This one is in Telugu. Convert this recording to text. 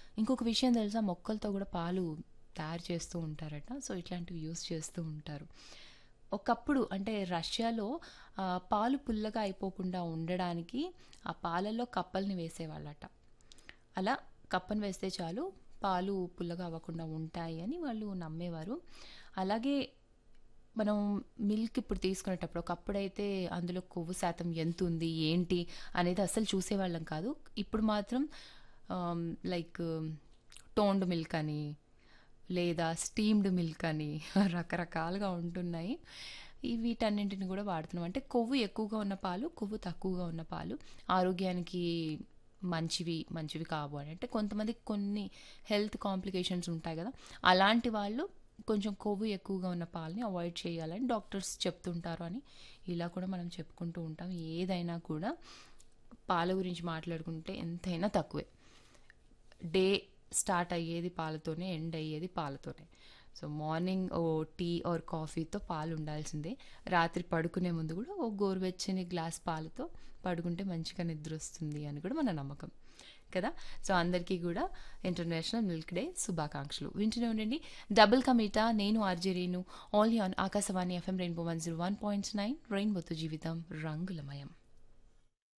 ఇంకొక విషయం తెలుసా మొక్కలతో కూడా పాలు తయారు చేస్తూ ఉంటారట సో ఇట్లాంటివి యూస్ చేస్తూ ఉంటారు ఒకప్పుడు అంటే రష్యాలో ఆ, పాలు పుల్లగా అయిపోకుండా ఉండడానికి ఆ పాలల్లో కప్పల్ని వేసేవాళ్ళట అలా కప్పను వేస్తే చాలు పాలు పుల్లగా అవ్వకుండా ఉంటాయి అని వాళ్ళు నమ్మేవారు అలాగే మనం మిల్క్ ఇప్పుడు తీసుకునేటప్పుడు ఒకప్పుడైతే అందులో కొవ్వు శాతం ఎంత ఉంది ఏంటి అనేది అసలు చూసేవాళ్ళం కాదు ఇప్పుడు మాత్రం లైక్ టోన్డ్ మిల్క్ అని లేదా స్టీమ్డ్ మిల్క్ అని రకరకాలుగా ఉంటున్నాయి ఈ వీటన్నింటిని కూడా వాడుతున్నాం అంటే కొవ్వు ఎక్కువగా ఉన్న పాలు కొవ్వు తక్కువగా ఉన్న పాలు ఆరోగ్యానికి మంచివి మంచివి కావు అని అంటే కొంతమందికి కొన్ని హెల్త్ కాంప్లికేషన్స్ ఉంటాయి కదా అలాంటి వాళ్ళు కొంచెం కొవ్వు ఎక్కువగా ఉన్న పాలని అవాయిడ్ చేయాలని డాక్టర్స్ చెప్తుంటారు అని ఇలా కూడా మనం చెప్పుకుంటూ ఉంటాం ఏదైనా కూడా పాల గురించి మాట్లాడుకుంటే ఎంతైనా తక్కువే డే స్టార్ట్ అయ్యేది పాలతోనే ఎండ్ అయ్యేది పాలతోనే సో మార్నింగ్ ఓ టీ ఆర్ కాఫీతో పాలు ఉండాల్సిందే రాత్రి పడుకునే ముందు కూడా ఓ గోరువెచ్చని గ్లాస్ పాలతో పడుకుంటే మంచిగా నిద్ర వస్తుంది అని కూడా మన నమ్మకం కదా సో అందరికీ కూడా ఇంటర్నేషనల్ మిల్క్ డే శుభాకాంక్షలు వింటూనే ఉండండి డబుల్ కమీటా నేను RJ Renu all on Akashvani FM rainbow one zero one point nine రెయిన్బోతో జీవితం రంగులమయం